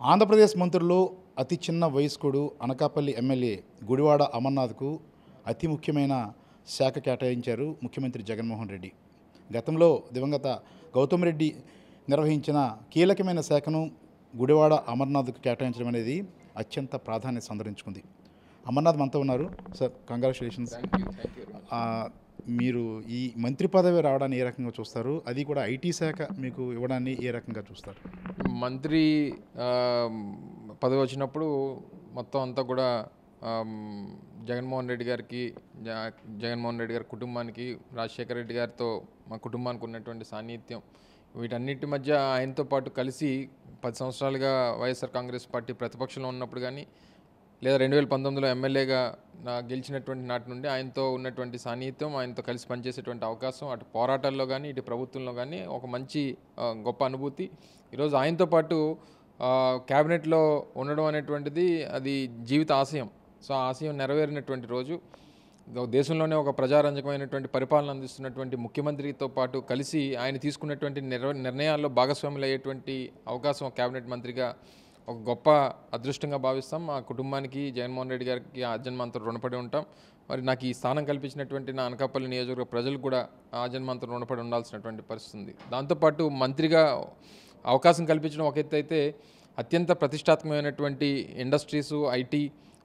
ఆంధ్రప్రదేశ్ మంత్రుల్లో అతి చిన్న వయస్కుడు అనకాపల్లి ఎమ్మెల్యే గుడివాడ అమర్నాథ్కు అతి ముఖ్యమైన శాఖ కేటాయించారు ముఖ్యమంత్రి జగన్మోహన్ రెడ్డి గతంలో దివంగత గౌతమ్ రెడ్డి నిర్వహించిన కీలకమైన శాఖను గుడివాడ అమర్నాథ్కు కేటాయించడం అనేది అత్యంత ప్రాధాన్యత సంతరించుకుంది అమర్నాథ్ మనతో ఉన్నారు సార్ కంగ్రాచులేషన్స్ మీరు ఈ మంత్రి పదవి రావడాన్ని ఏ రకంగా చూస్తారు అది కూడా ఐటీ శాఖ మీకు ఇవ్వడాన్ని ఏ రకంగా చూస్తారు మంత్రి ఆ, పదవి వచ్చినప్పుడు మొత్తం అంతా కూడా ఆమ్, జగన్మోహన్ రెడ్డి గారికి జ- జగన్మోహన్ రెడ్డి గారి కుటుంబానికి రాజశేఖర రెడ్డి గారితో మా కుటుంబానికి ఉన్నటువంటి సాన్నిహిత్యం వీటన్నిటి మధ్య ఆయనతో పాటు కలిసి పది సంవత్సరాలుగా వైఎస్ఆర్ కాంగ్రెస్ పార్టీ ప్రతిపక్షంలో ఉన్నప్పుడు కానీ లేదా రెండు వేల పంతొమ్మిదిలో ఎమ్మెల్యేగా నా గెలిచినటువంటి నాటి నుండి ఆయనతో ఉన్నటువంటి సాన్నిహిత్యం ఆయనతో కలిసి పనిచేసేటువంటి అవకాశం అటు పోరాటాల్లో కానీ ఇటు ప్రభుత్వంలో కానీ ఒక మంచి ఆ, గొప్ప అనుభూతి ఈరోజు ఆయనతో పాటు ఆ, క్యాబినెట్లో ఉండడం అనేటువంటిది అది జీవిత ఆశయం సో ఆ ఆశయం నెరవేరినటువంటి రోజు దో- దేశంలోనే ఒక ప్రజారంజకమైనటువంటి పరిపాలన అందిస్తున్నటువంటి ముఖ్యమంత్రితో పాటు కలిసి ఆయన తీసుకున్నటువంటి నిర్ నిర్ణయాల్లో భాగస్వాములు అయ్యేటువంటి అవకాశం క్యాబినెట్ మంత్రిగా ఒక గొప్ప అదృష్టంగా భావిస్తాం మా కుటుంబానికి జగన్మోహన్ రెడ్డి గారికి ఆజన్మాంతో రుణపడి ఉంటాం మరి నాకు ఈ స్థానం కల్పించినటువంటి నా అనకాపల్లి నియోజకవర్గ ప్రజలు కూడా ఆజన్మాంతో రుణపడి ఉండాల్సినటువంటి పరిస్థితి ఉంది దాంతోపాటు మంత్రిగా అవకాశం కల్పించడం ఒక ఎత్తు అయితే అత్యంత ప్రతిష్టాత్మకమైనటువంటి ఇండస్ట్రీసు ఐటీ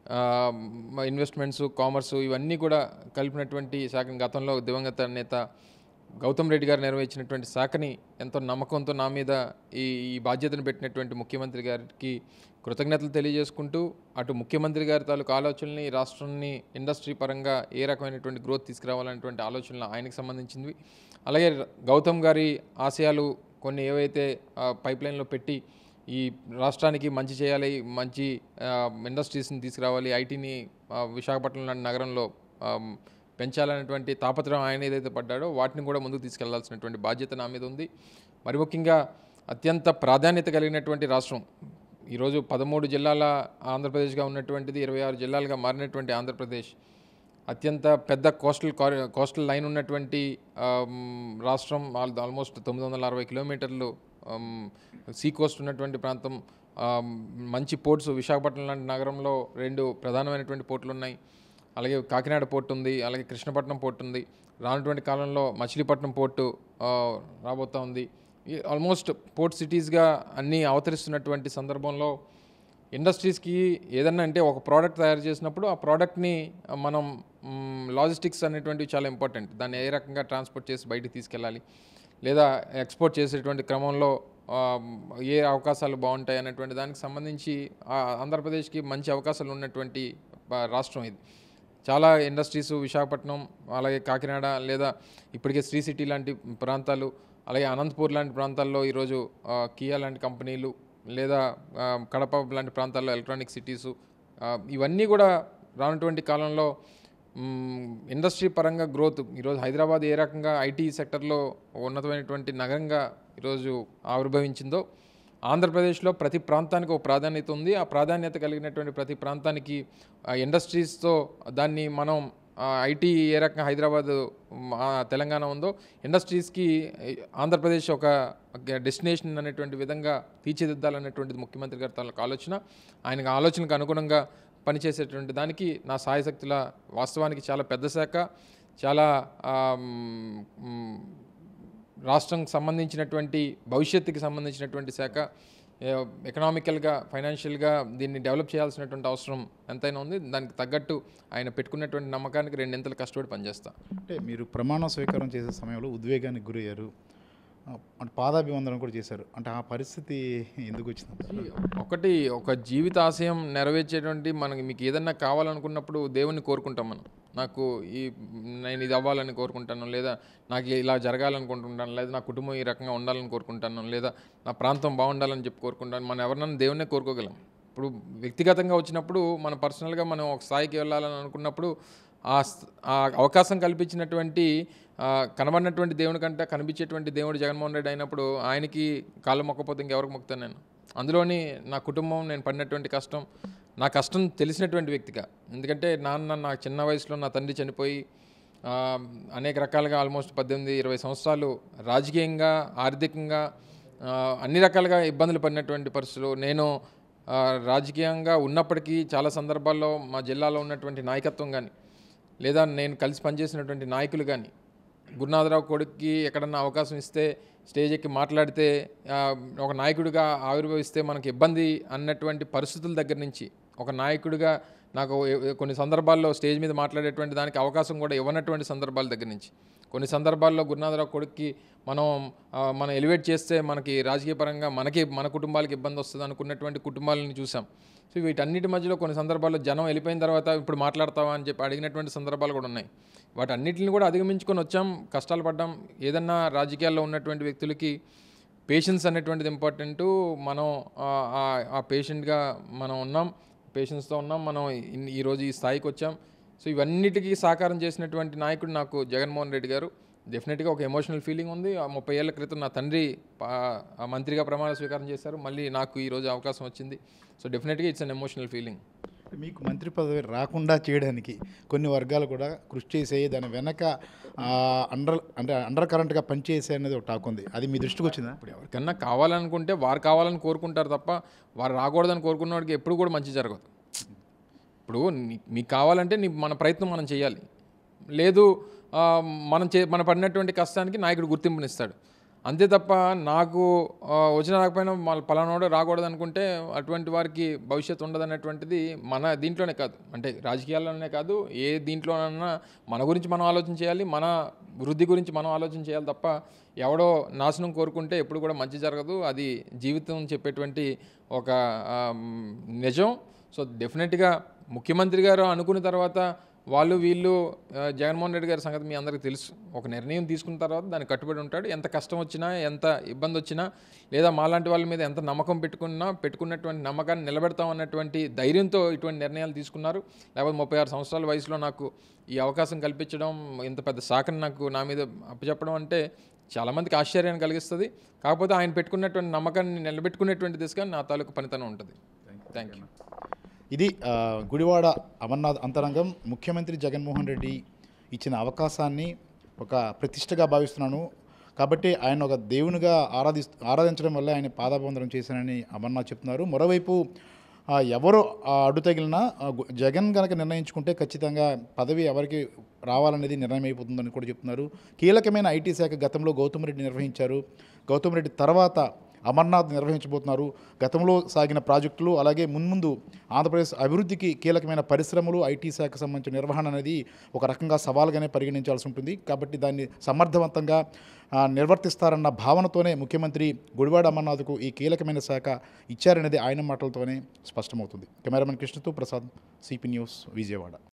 ఇన్వెస్ట్మెంట్స్ కామర్సు ఇవన్నీ కూడా కలిపినటువంటి శాఖను గతంలో దివంగత నేత గౌతమ్ రెడ్డి గారు నిర్వహించినటువంటి శాఖని ఎంతో నమ్మకంతో నా మీద ఈ ఈ బాధ్యతను పెట్టినటువంటి ముఖ్యమంత్రి గారికి కృతజ్ఞతలు తెలియజేసుకుంటూ అటు ముఖ్యమంత్రి గారి తాలూకు ఆలోచనల్ని ఈ రాష్ట్రాన్ని ఇండస్ట్రీ పరంగా ఏ రకమైనటువంటి గ్రోత్ తీసుకురావాలనేటువంటి ఆలోచనలు ఆయనకు సంబంధించినవి అలాగే గౌతమ్ గారి ఆశయాలు కొన్ని ఏవైతే పైప్ లైన్లో పెట్టి ఈ రాష్ట్రానికి మంచి చేయాలి మంచి ఇండస్ట్రీస్ని తీసుకురావాలి ఐటీని విశాఖపట్నం లాంటి నగరంలో ఆమ్, పెంచాలనేటువంటి తాపత్రయం ఆయన ఏదైతే పడ్డాడో వాటిని కూడా ముందుకు తీసుకెళ్లాల్సినటువంటి బాధ్యత నా మీద ఉంది మరి ముఖ్యంగా అత్యంత ప్రాధాన్యత కలిగినటువంటి రాష్ట్రం ఈరోజు పదమూడు జిల్లాల ఆంధ్రప్రదేశ్గా ఉన్నటువంటిది ఇరవై ఆరు జిల్లాలుగా మారినటువంటి ఆంధ్రప్రదేశ్ అత్యంత పెద్ద కోస్టల్ కారి- కోస్టల్ లైన్ ఉన్నటువంటి ఆమ్, రాష్ట్రం ఆల్- ఆల్మోస్ట్ తొమ్మిది వందల అరవై కిలోమీటర్లు ఆమ్, సీ కోస్ట్ ఉన్నటువంటి ప్రాంతం ఆమ్, మంచి పోర్ట్స్ విశాఖపట్నం లాంటి నగరంలో రెండు ప్రధానమైనటువంటి పోర్టులు ఉన్నాయి అలాగే కాకినాడ పోర్ట్ ఉంది అలాగే కృష్ణపట్నం పోర్ట్ ఉంది రానటువంటి కాలంలో మచిలీపట్నం పోర్టు ఆ, రాబోతా ఉంది ఈ ఆల్మోస్ట్ పోర్ట్ సిటీస్గా అన్నీ అవతరిస్తున్నటువంటి సందర్భంలో ఇండస్ట్రీస్కి ఏదన్నా అంటే ఒక ప్రోడక్ట్ తయారు చేసినప్పుడు ఆ ప్రోడక్ట్ని మనం లాజిస్టిక్స్ అనేటువంటివి చాలా ఇంపార్టెంట్ దాన్ని ఏ రకంగా ట్రాన్స్పోర్ట్ చేసి బయటికి తీసుకెళ్ళాలి లేదా ఎక్స్పోర్ట్ చేసేటువంటి క్రమంలో ఆ, ఏ అవకాశాలు బాగుంటాయి అనేటువంటి దానికి సంబంధించి ఆ, ఆంధ్రప్రదేశ్కి మంచి అవకాశాలు ఉన్నటువంటి ఆ, రాష్ట్రం ఇది చాలా ఇండస్ట్రీస్ విశాఖపట్నం అలాగే కాకినాడ లేదా ఇప్పటికే శ్రీ సిటీ లాంటి ప్రాంతాలు అలాగే అనంతపూర్ లాంటి ప్రాంతాల్లో ఈరోజు ఆ, కియా లాంటి కంపెనీలు లేదా ఆ, కడప లాంటి ప్రాంతాల్లో ఎలక్ట్రానిక్ సిటీసు ఆ, ఇవన్నీ కూడా రానటువంటి కాలంలో మ్, ఇండస్ట్రీ పరంగా గ్రోత్ ఈరోజు హైదరాబాద్ ఏ రకంగా ఐటీ సెక్టర్లో ఉన్నతమైనటువంటి నగరంగా ఈరోజు ఆవిర్భవించిందో ఆంధ్రప్రదేశ్లో ప్రతి ప్రాంతానికి ఒక ప్రాధాన్యత ఉంది ఆ ప్రాధాన్యత కలిగినటువంటి ప్రతి ప్రాంతానికి ఆ ఇండస్ట్రీస్తో దాన్ని మనం ఐటీ ఏ రకంగా హైదరాబాద్ మ్, ఆ తెలంగాణ ఉందో ఇండస్ట్రీస్కి ఈ ఆంధ్రప్రదేశ్ ఒక డెస్టినేషన్ అనేటువంటి విధంగా తీర్చిదిద్దాలనేటువంటిది ముఖ్యమంత్రి గారి తాలూకు ఆలోచన ఆయనకు ఆలోచనకు అనుగుణంగా పనిచేసేటువంటి దానికి నా సాయశక్తుల వాస్తవానికి చాలా పెద్ద శాఖ చాలా ఆ, మ్, మ్, రాష్ట్రంకి సంబంధించినటువంటి భవిష్యత్తుకి సంబంధించినటువంటి శాఖ ఏ- ఎకనామికల్గా ఫైనాన్షియల్గా దీన్ని డెవలప్ చేయాల్సినటువంటి అవసరం ఎంతైనా ఉంది దానికి తగ్గట్టు ఆయన పెట్టుకున్నటువంటి నమ్మకానికి రెండింతలు కష్టపడి పనిచేస్తా అంటే మీరు ప్రమాణ స్వీకారం చేసే సమయంలో ఉద్వేగానికి గురయ్యారు ఆ, అంటే పాదాభివందనం కూడా చేశారు అంటే ఆ పరిస్థితి ఎందుకు వచ్చింది ఒకటి ఒక జీవిత ఆశయం నెరవేర్చేటువంటి మనకి మీకు ఏదన్నా కావాలనుకున్నప్పుడు దేవుణ్ణి కోరుకుంటాం మనం నాకు ఈ నేను ఇది అవ్వాలని కోరుకుంటాను లేదా నాకు ఇలా జరగాలనుకుంటుంటాను లేదా నా కుటుంబం ఈ రకంగా ఉండాలని కోరుకుంటాను లేదా నా ప్రాంతం బాగుండాలని చెప్పి కోరుకుంటాను మనం ఎవరినైనా దేవుణ్ణే కోరుకోగలం ఇప్పుడు వ్యక్తిగతంగా వచ్చినప్పుడు మన పర్సనల్గా మనం ఒక స్థాయికి వెళ్ళాలని అనుకున్నప్పుడు ఆ స్- ఆ అవకాశం కల్పించినటువంటి ఆ, కనబడినటువంటి దేవుని కంటే కనిపించేటువంటి దేవుడు జగన్మోహన్ రెడ్డి అయినప్పుడు ఆయనకి కాళ్ళు మొక్కపోతే ఇంకెవరికి మొక్కుతాను నేను అందులోని నా కుటుంబం నేను పడినటువంటి కష్టం నా కష్టం తెలిసినటువంటి వ్యక్తిగా ఎందుకంటే నాన్న నా చిన్న వయసులో నా తండ్రి చనిపోయి ఆ, అనేక రకాలుగా ఆల్మోస్ట్ పద్దెనిమిది ఇరవై సంవత్సరాలు రాజకీయంగా ఆర్థికంగా ఆ, అన్ని రకాలుగా ఇబ్బందులు పడినటువంటి పరిస్థితులు నేను ఆ, రాజకీయంగా ఉన్నప్పటికీ చాలా సందర్భాల్లో మా జిల్లాలో ఉన్నటువంటి నాయకత్వం కానీ లేదా నేను కలిసి పనిచేసినటువంటి నాయకులు కానీ గురునాథరావు కొడుక్కి ఎక్కడన్నా అవకాశం ఇస్తే స్టేజ్ ఎక్కి మాట్లాడితే ఆ, ఒక నాయకుడిగా ఆవిర్భవిస్తే మనకి ఇబ్బంది అన్నటువంటి పరిస్థితుల దగ్గర నుంచి ఒక నాయకుడిగా నాకు ఎ- కొన్ని సందర్భాల్లో స్టేజ్ మీద మాట్లాడేటువంటి దానికి అవకాశం కూడా ఇవ్వనటువంటి సందర్భాల దగ్గర నుంచి కొన్ని సందర్భాల్లో గురునాథరావు కొడుక్కి మనం ఆ, మనం ఎలివేట్ చేస్తే మనకి రాజకీయ పరంగా మనకి మన కుటుంబాలకు ఇబ్బంది వస్తుంది అనుకున్నటువంటి కుటుంబాలని చూసాం సో వీటన్నిటి మధ్యలో కొన్ని సందర్భాల్లో జనం వెళ్ళిపోయిన తర్వాత ఇప్పుడు మాట్లాడతావా అని చెప్పి అడిగినటువంటి సందర్భాలు కూడా ఉన్నాయి వాటన్నిటిని కూడా అధిగమించుకొని వచ్చాం కష్టాలు పడ్డాం ఏదన్నా రాజకీయాల్లో ఉన్నటువంటి వ్యక్తులకి పేషెన్స్ అనేటువంటిది ఇంపార్టెంట్ మనం ఆ- ఆ- ఆ పేషెంట్గా మనం ఉన్నాం పేషెన్స్తో ఉన్నాం మనం ఇన్- ఈరోజు ఈ స్థాయికి వచ్చాం సో ఇవన్నిటికీ సహకారం చేసినటువంటి నాయకుడు నాకు జగన్మోహన్ రెడ్డి గారు డెఫినెట్గా ఒక ఎమోషనల్ ఫీలింగ్ ఉంది ఆ ముప్పై ఏళ్ల క్రితం నా తండ్రి పా- ఆ మంత్రిగా ప్రమాణ స్వీకారం చేశారు మళ్ళీ నాకు ఈరోజు అవకాశం వచ్చింది సో డెఫినెట్గా ఇట్స్ అన్ ఎమోషనల్ ఫీలింగ్ మీకు మంత్రి పదవి రాకుండా చేయడానికి కొన్ని వర్గాలు కూడా కృషి చేసే దాని వెనక ఆ, అండర్ అంటే అండర్ కరెంట్గా పనిచేసే అనేది ఒక టాక్ ఉంది అది మీ దృష్టికి వచ్చిందా ఇప్పుడు ఎవరికన్నా కావాలనుకుంటే వారు కావాలని కోరుకుంటారు తప్ప వారు రాకూడదని కోరుకున్న వాడికి ఎప్పుడు కూడా మంచి జరగదు ఇప్పుడు నీ- మీకు కావాలంటే నీ మన ప్రయత్నం మనం చేయాలి లేదు ఆ, మనం చే మన పడినటువంటి కష్టానికి నాయకుడు గుర్తింపునిస్తాడు అంతే తప్ప నాకు ఆ, వచ్చిన రాకపోయినా మళ్ళీ పలానాడు రాకూడదు అనుకుంటే అటువంటి వారికి భవిష్యత్తు ఉండదనేటువంటిది మన దీంట్లోనే కాదు అంటే రాజకీయాల్లోనే కాదు ఏ దీంట్లోనన్నా మన గురించి మనం ఆలోచన చేయాలి మన వృద్ధి గురించి మనం ఆలోచన చేయాలి తప్ప ఎవడో నాశనం కోరుకుంటే ఎప్పుడు కూడా మంచి జరగదు అది జీవితం చెప్పేటువంటి ఒక ఆ, నిజం సో డెఫినెట్గా ముఖ్యమంత్రి గారు అనుకున్న తర్వాత వాళ్ళు వీళ్ళు ఆ, జగన్మోహన్ రెడ్డి గారి సంగతి మీ అందరికీ తెలుసు ఒక నిర్ణయం తీసుకున్న తర్వాత దానికి కట్టుబడి ఉంటాడు ఎంత కష్టం వచ్చినా ఎంత ఇబ్బంది వచ్చినా లేదా మాలాంటి వాళ్ళ మీద ఎంత నమ్మకం పెట్టుకున్నా పెట్టుకున్నటువంటి నమ్మకాన్ని నిలబెడతాం అన్నటువంటి ధైర్యంతో ఇటువంటి నిర్ణయాలు తీసుకున్నారు లేకపోతే ముప్పై ఆరు సంవత్సరాల వయసులో నాకు ఈ అవకాశం కల్పించడం ఇంత పెద్ద శాఖను నాకు నా మీద అప్పచెప్పడం అంటే చాలామందికి ఆశ్చర్యాన్ని కలిగిస్తుంది కాకపోతే ఆయన పెట్టుకున్నటువంటి నమ్మకాన్ని నిలబెట్టుకునేటువంటి దిశగా నా తాలూకు పనితనం ఉంటుంది థ్యాంక్ యూ ఇది ఆ, గుడివాడ అమర్నాథ్ అంతరంగం ముఖ్యమంత్రి జగన్మోహన్ రెడ్డి ఇచ్చిన అవకాశాన్ని ఒక ప్రతిష్టగా భావిస్తున్నాను కాబట్టి ఆయన ఒక దేవునిగా ఆరాధి ఆరాధించడం వల్ల ఆయన పాదాబంధనం చేశానని అమర్నాథ్ చెప్తున్నారు మరోవైపు ఆ, ఎవరు ఆ, అడ్డు తగిలినా ఆ, గు- జగన్ కనుక నిర్ణయించుకుంటే ఖచ్చితంగా పదవి ఎవరికి రావాలనేది నిర్ణయం అయిపోతుందని కూడా చెప్తున్నారు కీలకమైన ఐటీ శాఖ గతంలో గౌతమ్ రెడ్డి నిర్వహించారు గౌతమ్ రెడ్డి తర్వాత అమర్నాథ్ నిర్వహించబోతున్నారు గతంలో సాగిన ప్రాజెక్టులు అలాగే మున్ముందు ఆంధ్రప్రదేశ్ అభివృద్ధికి కీలకమైన పరిశ్రమలు ఐటీ శాఖకు సంబంధించిన నిర్వహణ అనేది ఒక రకంగా సవాల్గానే పరిగణించాల్సి ఉంటుంది కాబట్టి దాన్ని సమర్థవంతంగా ఆ, నిర్వర్తిస్తారన్న భావనతోనే ముఖ్యమంత్రి గుడివాడ అమర్నాథ్కు ఈ కీలకమైన శాఖ ఇచ్చారనేది ఆయన మాటలతోనే స్పష్టమవుతుంది కెమెరామెన్ కృష్ణతో ప్రసాద్ సిపి న్యూస్ విజయవాడ